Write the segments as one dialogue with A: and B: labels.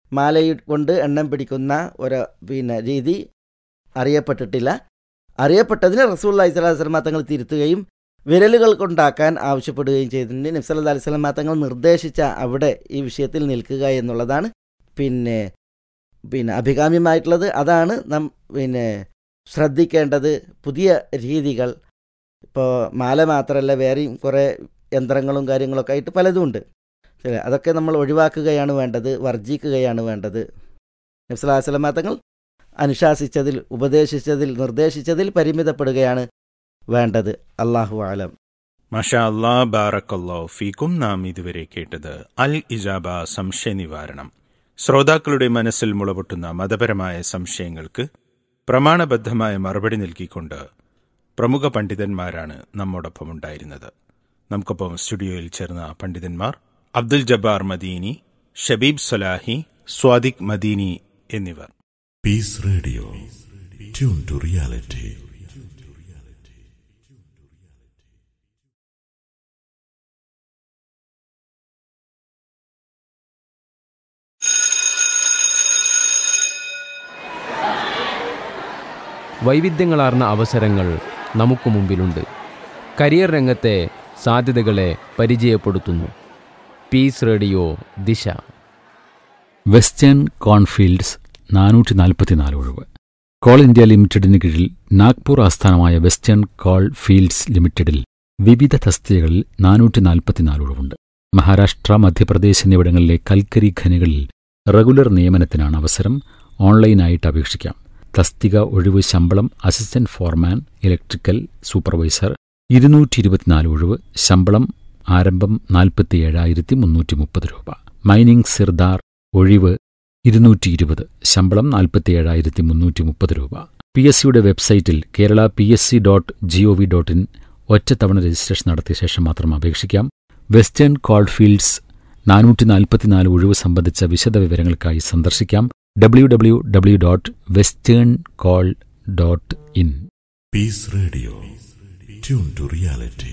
A: മാല കൊണ്ട് എണ്ണം പിടിക്കുന്ന ഒരു പിന്നെ രീതി അറിയപ്പെട്ടിട്ടില്ല അറിയപ്പെട്ടതിന് റസൂല്ലാഹി സ്വലാഹു വസ്ലമ തങ്ങൾ തിരുത്തുകയും വിരലുകൾ കൊണ്ടാക്കാൻ ആവശ്യപ്പെടുകയും ചെയ്തിട്ടുണ്ട് നബ്സല്ലാ അലൈഹി സ്വലമ തങ്ങൾ നിർദ്ദേശിച്ച അവിടെ ഈ വിഷയത്തിൽ നിൽക്കുക എന്നുള്ളതാണ് പിന്നെ പിന്നെ അഭികാമ്യമായിട്ടുള്ളത് അതാണ് നാം പിന്നെ ശ്രദ്ധിക്കേണ്ടത് പുതിയ രീതികൾ ഇപ്പോൾ മാല മാത്രമല്ല വേറെയും കുറേ യന്ത്രങ്ങളും കാര്യങ്ങളൊക്കെ ആയിട്ട് പലതും ഉണ്ട് ശരി അതൊക്കെ നമ്മൾ ഒഴിവാക്കുകയാണ് വേണ്ടത് വർജിക്കുകയാണ് വേണ്ടത് നബ്സലാസ്ലമ തങ്ങൾ അനുശാസിച്ചതിൽ ഉപദേശിച്ചതിൽ നിർദ്ദേശിച്ചതിൽ പരിമിതപ്പെടുകയാണ് വേണ്ടത് അള്ളാഹു ആലം
B: മഷാ അല്ലാ ബാറക്കല്ലോ ഫീക്കും നാം ഇതുവരെ കേട്ടത് അൽ ഇജാബ സംശയ നിവാരണം ശ്രോതാക്കളുടെ മനസ്സിൽ മുളപൊട്ടുന്ന മതപരമായ സംശയങ്ങൾക്ക് പ്രമാണബദ്ധമായ മറുപടി നൽകിക്കൊണ്ട് പ്രമുഖ പണ്ഡിതന്മാരാണ് നമ്മോടൊപ്പം ഉണ്ടായിരുന്നത് നമുക്കൊപ്പം സ്റ്റുഡിയോയിൽ ചേർന്ന പണ്ഡിതന്മാർ അബ്ദുൽ ജബ്ബാർ മദീനി ഷബീബ് സലാഹി സ്വാദിഖ് മദീനി എന്നിവർ
C: Peace Radio. Tune to reality.
D: വൈവിധ്യങ്ങളാർന്ന അവസരങ്ങൾ നമുക്ക് മുമ്പിലുണ്ട് കരിയർ രംഗത്തെ സാധ്യതകളെ പരിചയപ്പെടുത്തുന്നു peace radio Disha
E: western coalfields നാനൂറ്റി നാൽപ്പത്തിനാല് ഒഴിവ് കോൾ ഇന്ത്യ ലിമിറ്റഡിന് കീഴിൽ നാഗ്പൂർ ആസ്ഥാനമായ വെസ്റ്റേൺ കോൾ ഫീൽഡ്സ് ലിമിറ്റഡിൽ വിവിധ തസ്തികകളിൽ നാനൂറ്റി നാൽപ്പത്തിനാല് ഒഴിവുണ്ട് മഹാരാഷ്ട്ര മധ്യപ്രദേശ് എന്നിവിടങ്ങളിലെ കൽക്കരി ഖനികളിൽ റെഗുലർ നിയമനത്തിനാണ് അവസരം ഓൺലൈനായിട്ട് അപേക്ഷിക്കാം തസ്തിക ഒഴിവ് ശമ്പളം അസിസ്റ്റന്റ് ഫോർമാൻ ഇലക്ട്രിക്കൽ സൂപ്പർവൈസർ ഇരുന്നൂറ്റി ഇരുപത്തിനാല് ഒഴിവ് ശമ്പളം ആരംഭം നാൽപ്പത്തിയേഴായിരത്തി മുന്നൂറ്റി മുപ്പത് രൂപ മൈനിംഗ് സിർദാർ ഒഴിവ് ഇരുന്നൂറ്റി ഇരുപത് ശമ്പളം നാൽപ്പത്തിയേഴായിരത്തി മുന്നൂറ്റി മുപ്പത് രൂപ പി എസ് സിയുടെ വെബ്സൈറ്റിൽ Kerala P S C dot G O V dot in ഒറ്റത്തവണ രജിസ്ട്രേഷൻ നടത്തിയ ശേഷം മാത്രം അപേക്ഷിക്കാം വെസ്റ്റേൺ കോൾഫീൽഡ്സ് നാനൂറ്റി നാൽപ്പത്തിനാല് ഒഴിവ് സംബന്ധിച്ച വിശദവിവരങ്ങൾക്കായി സന്ദർശിക്കാം W W W dot western coal dot in
C: Peace Radio. Tune to reality.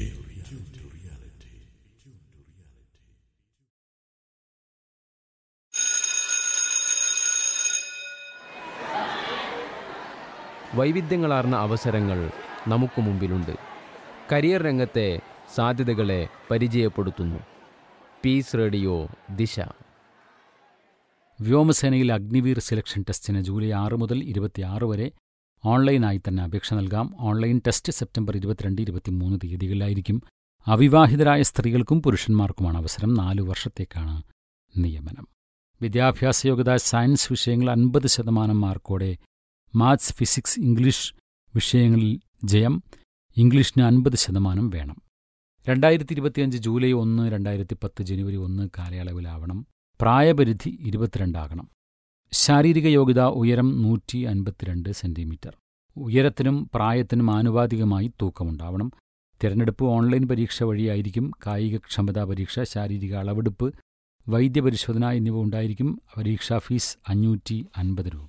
D: വൈവിധ്യങ്ങളാർന്ന അവസരങ്ങൾ നമുക്ക് മുമ്പിലുണ്ട് കരിയർ രംഗത്തെ സാധ്യതകളെ പരിചയപ്പെടുത്തുന്നു പീസ് റേഡിയോ ദിശ
E: വ്യോമസേനയിൽ അഗ്നിവീർ സെലക്ഷൻ ടെസ്റ്റിന് ജൂലൈ ആറ് മുതൽ ഇരുപത്തിയാറ് വരെ ഓൺലൈനായി തന്നെ അപേക്ഷ നൽകാം ഓൺലൈൻ ടെസ്റ്റ് സെപ്റ്റംബർ ഇരുപത്തിരണ്ട് ഇരുപത്തിമൂന്ന് തീയതികളിലായിരിക്കും അവിവാഹിതരായ സ്ത്രീകൾക്കും പുരുഷന്മാർക്കുമാണ് അവസരം നാലു വർഷത്തേക്കാണ് നിയമനം വിദ്യാഭ്യാസ യോഗ്യത സയൻസ് വിഷയങ്ങൾ അൻപത് ശതമാനം മാർക്കോടെ മാത്സ് ഫിസിക്സ് ഇംഗ്ലീഷ് വിഷയങ്ങളിൽ ജയം ഇംഗ്ലീഷിന് അൻപത് ശതമാനം വേണം രണ്ടായിരത്തി ഇരുപത്തിയഞ്ച് ജൂലൈ ഒന്ന് രണ്ടായിരത്തി പത്ത് ജനുവരി ഒന്ന് കാലയളവിലാവണം പ്രായപരിധി ഇരുപത്തിരണ്ടാകണം ശാരീരിക യോഗ്യത ഉയരം നൂറ്റി അൻപത്തിരണ്ട് സെന്റിമീറ്റർ ഉയരത്തിനും പ്രായത്തിനും ആനുപാതികമായി തൂക്കമുണ്ടാവണം തിരഞ്ഞെടുപ്പ് ഓൺലൈൻ പരീക്ഷ വഴിയായിരിക്കും കായികക്ഷമതാ പരീക്ഷ ശാരീരിക അളവെടുപ്പ് വൈദ്യപരിശോധന എന്നിവ ഉണ്ടായിരിക്കും പരീക്ഷാ ഫീസ് അഞ്ഞൂറ്റി അൻപത് രൂപ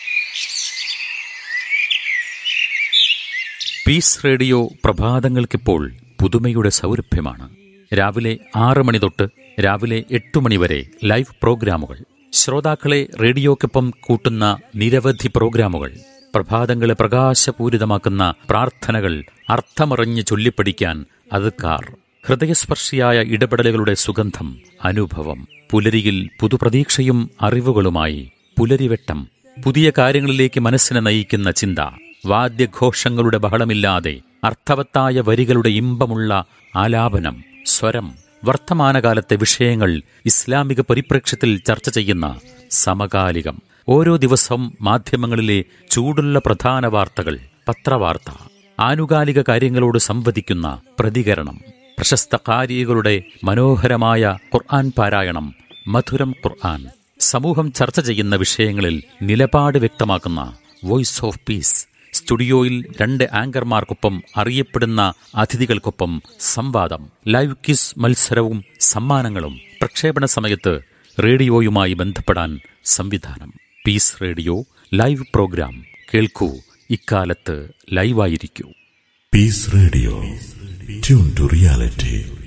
F: പീസ് റേഡിയോ പ്രഭാതങ്ങൾക്കിപ്പോൾ പുതുമയുടെ സൗരഭ്യമാണ് രാവിലെ ആറ് മണി തൊട്ട് രാവിലെ എട്ട് മണി വരെ ലൈവ് പ്രോഗ്രാമുകൾ ശ്രോതാക്കളെ റേഡിയോക്കൊപ്പം കൂട്ടുന്ന നിരവധി പ്രോഗ്രാമുകൾ പ്രഭാതങ്ങളെ പ്രകാശപൂരിതമാക്കുന്ന പ്രാർത്ഥനകൾ അർത്ഥമറിഞ്ഞ് ചൊല്ലിപ്പഠിക്കാൻ അതുക്കാർ ഹൃദയസ്പർശിയായ ഇടപെടലുകളുടെ സുഗന്ധം അനുഭവം പുലരിയിൽ പുതുപ്രതീക്ഷയും അറിവുകളുമായി പുലരിവെട്ടം പുതിയ കാര്യങ്ങളിലേക്ക് മനസ്സിനെ നയിക്കുന്ന ചിന്ത വാദ്യഘോഷങ്ങളുടെ ബഹളമില്ലാതെ അർത്ഥവത്തായ വരികളുടെ ഇമ്പമുള്ള ആലാപനം സ്വരം വർത്തമാനകാലത്തെ വിഷയങ്ങൾ ഇസ്ലാമിക പരിപ്രേക്ഷ്യത്തിൽ ചർച്ച ചെയ്യുന്ന സമകാലികം ഓരോ ദിവസവും മാധ്യമങ്ങളിലെ ചൂടുള്ള പ്രധാന വാർത്തകൾ പത്രവാർത്ത ആനുകാലിക കാര്യങ്ങളോട് സംവദിക്കുന്ന പ്രതികരണം പ്രശസ്ത കാരികളുടെ മനോഹരമായ ഖുർആൻ പാരായണം മധുരം ഖുർആൻ സമൂഹം ചർച്ച ചെയ്യുന്ന വിഷയങ്ങളിൽ നിലപാട് വ്യക്തമാക്കുന്ന വോയിസ് ഓഫ് പീസ് സ്റ്റുഡിയോയിൽ രണ്ട് ആങ്കർമാർക്കൊപ്പം അറിയപ്പെടുന്ന അതിഥികൾക്കൊപ്പം സംവാദം ലൈവ് കിസ് മത്സരവും സമ്മാനങ്ങളും പ്രക്ഷേപണ സമയത്ത് റേഡിയോയുമായി ബന്ധപ്പെടാൻ സംവിധാനം പീസ് റേഡിയോ ലൈവ് പ്രോഗ്രാം കേൾക്കൂ ഇക്കാലത്ത് ലൈവായിരിക്കൂ
C: Peace Radio. Tune to reality.